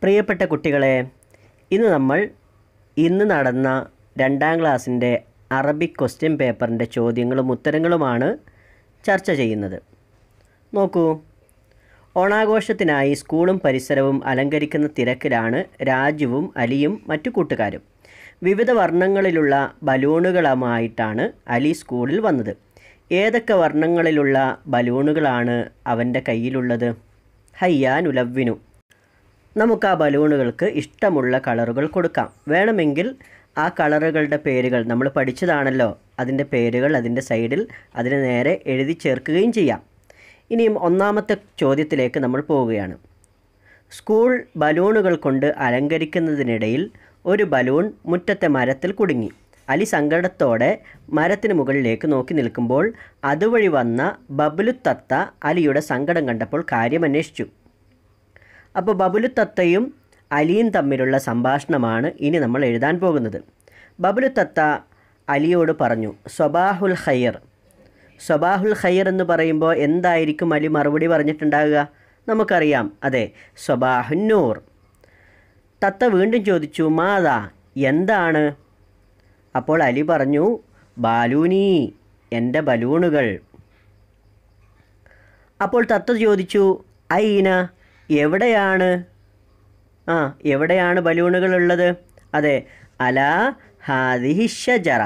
പ്രിയപ്പെട്ട കുട്ടികളെ ഇന്ന് നമ്മൾ ഇന്ന് നടന്ന രണ്ടാം ക്ലാസ്സിൻ്റെ അറബിക് ക്വസ്റ്റ്യൻ പേപ്പറിൻ്റെ ചോദ്യങ്ങളും ഉത്തരങ്ങളുമാണ് ചർച്ച ചെയ്യുന്നത് നോക്കൂ ഓണാഘോഷത്തിനായി സ്കൂളും പരിസരവും അലങ്കരിക്കുന്ന തിരക്കിലാണ് രാജുവും അലിയും മറ്റു കൂട്ടുകാരും വിവിധ വർണ്ണങ്ങളിലുള്ള ബലൂണുകളുമായിട്ടാണ് അലി സ്കൂളിൽ വന്നത് ഏതൊക്കെ വർണ്ണങ്ങളിലുള്ള ബലൂണുകളാണ് അവൻ്റെ കയ്യിലുള്ളത് ഹയ്യാൻ ഉലവ്വിനു നമുക്ക് ആ ബലൂണുകൾക്ക് ഇഷ്ടമുള്ള കളറുകൾ കൊടുക്കാം വേണമെങ്കിൽ ആ കളറുകളുടെ പേരുകൾ നമ്മൾ പഠിച്ചതാണല്ലോ അതിൻ്റെ പേരുകൾ അതിൻ്റെ സൈഡിൽ അതിന് നേരെ എഴുതി ചേർക്കുകയും ചെയ്യാം ഇനിയും ഒന്നാമത്തെ ചോദ്യത്തിലേക്ക് നമ്മൾ പോവുകയാണ് സ്കൂൾ ബലൂണുകൾ കൊണ്ട് അലങ്കരിക്കുന്നതിനിടയിൽ ഒരു ബലൂൺ മുറ്റത്തെ മരത്തിൽ കുടുങ്ങി അലി സങ്കടത്തോടെ മരത്തിന് മുകളിലേക്ക് നോക്കി നിൽക്കുമ്പോൾ അതുവഴി വന്ന ബബുലുത്തത്ത അലിയുടെ സങ്കടം കണ്ടപ്പോൾ കാര്യം അന്വേഷിച്ചു അപ്പോൾ ബബുലുത്തത്തയും അലിയും തമ്മിലുള്ള സംഭാഷണമാണ് ഇനി നമ്മൾ എഴുതാൻ പോകുന്നത് ബബുലുത്തത്ത അലിയോട് പറഞ്ഞു സ്വബാഹുൽ ഖയ്യർ സ്വബാഹുൽ ഖയ്യർ എന്ന് പറയുമ്പോൾ എന്തായിരിക്കും അലി മറുപടി പറഞ്ഞിട്ടുണ്ടാകുക നമുക്കറിയാം അതെ സ്വബാഹുന്നൂർ തത്ത വീണ്ടും ചോദിച്ചു മാതാ എന്താണ് അപ്പോൾ അലി പറഞ്ഞു ബാലൂനി എൻ്റെ ബലൂണുകൾ അപ്പോൾ തത്ത ചോദിച്ചു ഐന എവിടെയാണ് ആ എവിടെയാണ് ബലൂണുകൾ ഉള്ളത് അതെ അല ഹാദിഹിഷജറ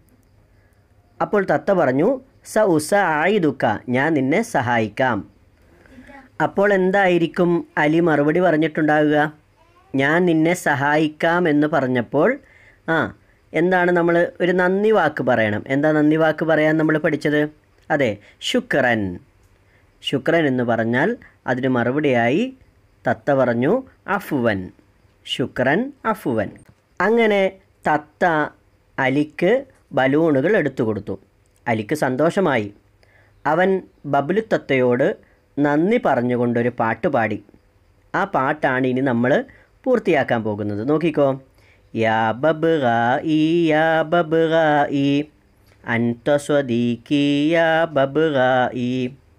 അപ്പോൾ തത്ത പറഞ്ഞു സ ഉസ ആയിദുക്ക ഞാൻ നിന്നെ സഹായിക്കാം അപ്പോൾ എന്തായിരിക്കും അലി മറുപടി പറഞ്ഞിട്ടുണ്ടാകുക ഞാൻ നിന്നെ സഹായിക്കാം എന്ന് പറഞ്ഞപ്പോൾ ആ എന്താണ് നമ്മൾ ഒരു നന്ദി വാക്ക് പറയണം എന്താ നന്ദി വാക്ക് പറയാൻ നമ്മൾ പഠിച്ചത് അതെ ശുക്രൻ ശുക്രൻ എന്ന് പറഞ്ഞാൽ അതിന് മറുപടിയായി തത്ത പറഞ്ഞു അഫുവൻ ശുക്രൻ അഫുവൻ അങ്ങനെ തത്ത അലിക്ക് ബലൂണുകൾ എടുത്തു കൊടുത്തു അലിക്ക് സന്തോഷമായി അവൻ ബബുലു തത്തയോട് നന്ദി പറഞ്ഞുകൊണ്ടൊരു പാട്ട് പാടി ആ പാട്ടാണ് ഇനി നമ്മൾ പൂർത്തിയാക്കാൻ പോകുന്നത് നോക്കിക്കോ യാ ബബ് ഈ യാ ബബ് ഈ അൻത സ്വദീക്കി യാ ബബ് ഈ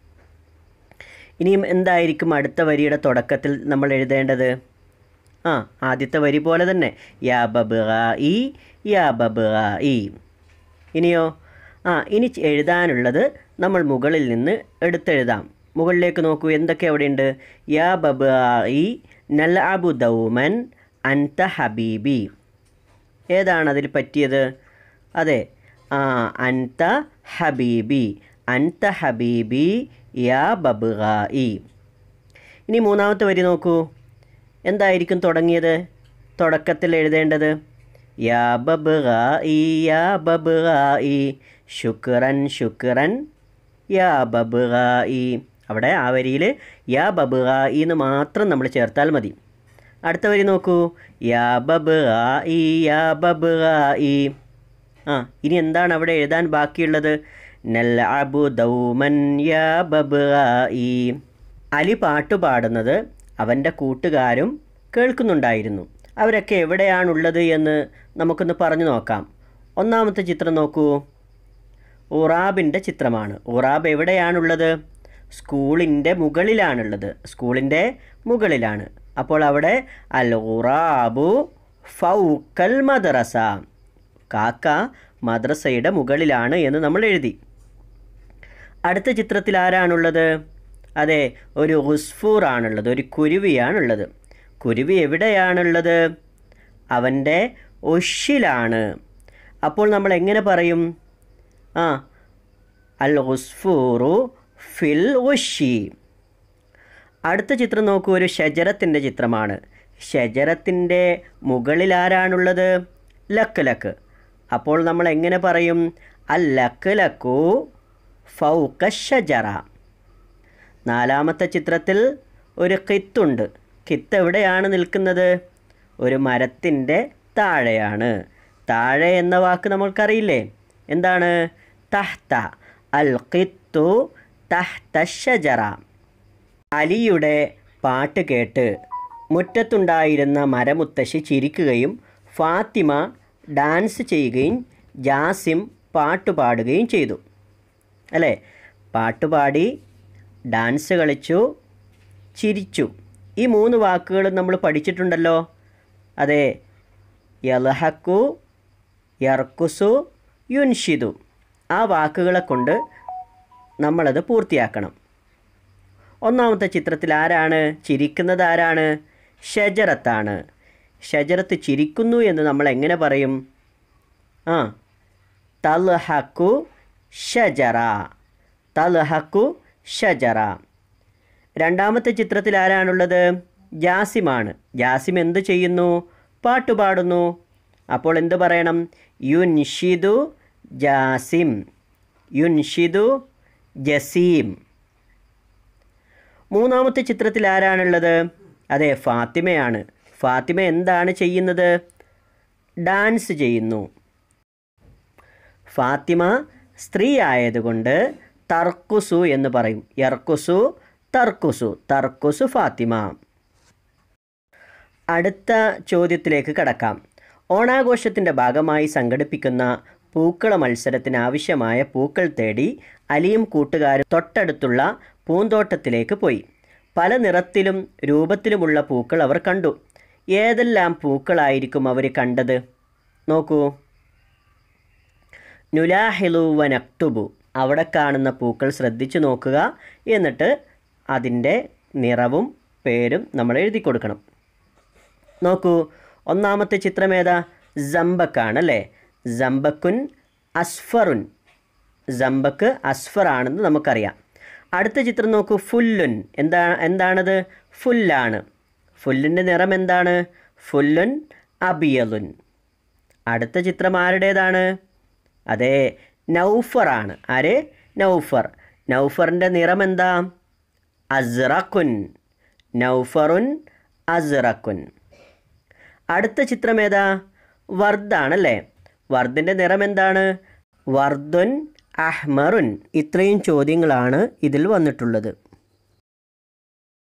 ഇനിയും എന്തായിരിക്കും അടുത്ത വരിയുടെ തുടക്കത്തിൽ നമ്മൾ എഴുതേണ്ടത് ആ ആദ്യത്തെ വരി പോലെ തന്നെ യാ ബബ് ഈ യാ ബബ് ഈ ഇനിയോ ആ ഇനി ചെ- എഴുതാനുള്ളത് നമ്മൾ മുകളിൽ നിന്ന് എടുത്തെഴുതാം മുകളിലേക്ക് നോക്കൂ എന്തൊക്കെ അവിടെയുണ്ട് യാ ബബ് ഈ നൽ അബു ദൗമൻ അൻത ഹബീബി ഏതാണ് അതിൽ പറ്റിയത് അതെ ആ അൻത ഹബീബി അൻത ഹബീബി യാ ബബുഗായി ഇനി മൂന്നാമത്തെ വരി നോക്കൂ എന്തായിരിക്കും തുടങ്ങിയത് തുടക്കത്തിൽ എഴുതേണ്ടത് യാ ബബുഗായി യാ ബബുഗായി ശുക്രൻ ശുക്രൻ യാ ബബുഗായി അവിടെ ആ വരിയിൽ യാ ബബുഗായി എന്ന് മാത്രം നമ്മൾ ചേർത്താൽ മതി അടുത്ത വരി നോക്കൂ യാ ബബുഗായി യാ ബബുഗായി ആ ഇനി എന്താണ് അവിടെ എഴുതാൻ ബാക്കിയുള്ളത് നൽ അബു ദൗമൻ യാ ബബുഗായി അലി പാട്ട് പാടുന്നത് അവൻ്റെ കൂട്ടുകാരും കേൾക്കുന്നുണ്ടായിരുന്നു അവരൊക്കെ എവിടെയാണുള്ളത് എന്ന് നമുക്കൊന്ന് പറഞ്ഞു നോക്കാം ഒന്നാമത്തെ ചിത്രം നോക്കൂ ഉറാബിൻ്റെ ചിത്രമാണ് ഉറാബ് എവിടെയാണുള്ളത് സ്കൂളിൻ്റെ മുകളിലാണുള്ളത് സ്കൂളിൻ്റെ മുകളിലാണ് അപ്പോൾ അവിടെ അൽ ഉറാബു ഫൗക്കൽ മദ്രസ കാക്ക മദ്രസയുടെ മുകളിലാണ് എന്ന് നമ്മൾ എഴുതി അടുത്ത ചിത്രത്തിൽ ആരാണുള്ളത് അതെ ഒരു ഉസ്ഫൂർ ആണുള്ളത് ഒരു കുരുവിയാണുള്ളത് കുരുവി എവിടെയാണുള്ളത് അവൻ്റെ ഒഷിലാണ് അപ്പോൾ നമ്മൾ എങ്ങനെ പറയും ആ അൽ ഉസ്ഫൂറു ഫിൽ ഉഷി അടുത്ത ചിത്രം നോക്കൂ ഒരു ഷജറത്തിൻ്റെ ചിത്രമാണ് ഷജറത്തിൻ്റെ മുകളിൽ ആരാണുള്ളത് ലക്ക് ലക്ക് അപ്പോൾ നമ്മൾ എങ്ങനെ പറയും അൽ ലക്ക് ലക്കു ഫൗക ഷജറ നാലാമത്തെ ചിത്രത്തിൽ ഒരു കിത്തുണ്ട് കിത്ത് എവിടെയാണ് നിൽക്കുന്നത് ഒരു മരത്തിൻ്റെ താഴെയാണ് താഴെ എന്ന വാക്ക് നമ്മൾക്കറിയില്ലേ എന്താണ് തഹ്ത അൽ കിത്തു തഹ്ത ഷജറ അലിയുടെ പാട്ട് കേട്ട് മുറ്റത്തുണ്ടായിരുന്ന മരമുത്തശ്ശി ചിരിക്കുകയും ഫാത്തിമ ഡാൻസ് ചെയ്യുകയും ജാസിം പാട്ട് പാടുകയും ചെയ്തു അല്ലേ പാട്ടുപാടി ഡാൻസ് കളിച്ചു ചിരിച്ചു ഈ മൂന്ന് വാക്കുകൾ നമ്മൾ പഠിച്ചിട്ടുണ്ടല്ലോ അതെ യലഹക്കു യർക്കുസു യുൻഷിദു ആ വാക്കുകളെ കൊണ്ട് നമ്മളത് പൂർത്തിയാക്കണം ഒന്നാമത്തെ ചിത്രത്തിൽ ആരാണ് ചിരിക്കുന്നത് ആരാണ് ഷജറത്താണ് ഷജറത്ത് ചിരിക്കുന്നു എന്ന് നമ്മൾ എങ്ങനെ പറയും ആ തൽഹക്കു ഷജറ തൽഹക്കു ഷജറ രണ്ടാമത്തെ ചിത്രത്തിൽ ആരാണുള്ളത് ജാസിമാണ് ജാസിം എന്ത് ചെയ്യുന്നു പാട്ട് പാടുന്നു അപ്പോൾ എന്ത് പറയണം യുൻഷിദു ജാസിം യുൻഷിദു ജസീം മൂന്നാമത്തെ ചിത്രത്തിൽ ആരാണുള്ളത് അതെ ഫാത്തിമയാണ് ഫാത്തിമ എന്താണ് ചെയ്യുന്നത് ഡാൻസ് ചെയ്യുന്നു ഫാത്തിമ സ്ത്രീ ആയതുകൊണ്ട് തർക്കുസു എന്ന് പറയും യർക്കുസു തർക്കുസു തർക്കുസു ഫാത്തിമ അടുത്ത ചോദ്യത്തിലേക്ക് കടക്കാം ഓണാഘോഷത്തിൻ്റെ ഭാഗമായി സംഘടിപ്പിക്കുന്ന പൂക്കള മത്സരത്തിന് ആവശ്യമായ പൂക്കൾ തേടി അലിയും കൂട്ടുകാരും തൊട്ടടുത്തുള്ള പൂന്തോട്ടത്തിലേക്ക് പോയി പല നിറത്തിലും രൂപത്തിലുമുള്ള പൂക്കൾ അവർ കണ്ടു ഏതെല്ലാം പൂക്കളായിരിക്കും അവർ കണ്ടത് നോക്കൂ നുലാഹിലു വനക്തുബു അവിടെ കാണുന്ന പൂക്കൾ ശ്രദ്ധിച്ചു നോക്കുക എന്നിട്ട് അതിൻ്റെ നിറവും പേരും നമ്മൾ എഴുതി കൊടുക്കണം നോക്കൂ ഒന്നാമത്തെ ചിത്രം ഏതാ ജംബക്കാണ് അല്ലേ ജംബക്കുൻ അസ്ഫറുൻ ജംബക്ക് അസ്ഫർ ആണെന്ന് നമുക്കറിയാം അടുത്ത ചിത്രം നോക്കൂ ഫുല്ലുൻ എന്താ എന്താണത് ഫുല്ലാണ് ഫുല്ലിൻ്റെ നിറം എന്താണ് ഫുല്ലുൻ അബിയലുൻ അടുത്ത ചിത്രം ആരുടേതാണ് അതെ നൗഫറാണ് ആര് നൗഫർ നൗഫറിൻ്റെ നിറം എന്താ അസ്റഖുൻ നൗഫറുൻ അസ്റഖുൻ അടുത്ത ചിത്രം ഏതാ വർദ്ദാണല്ലേ വർദ്ദിൻ്റെ നിറം എന്താണ് വർദ്ദുൻ അഹ്മറുൻ ഇത്രയും ചോദ്യങ്ങളാണ് ഇതിൽ വന്നിട്ടുള്ളത്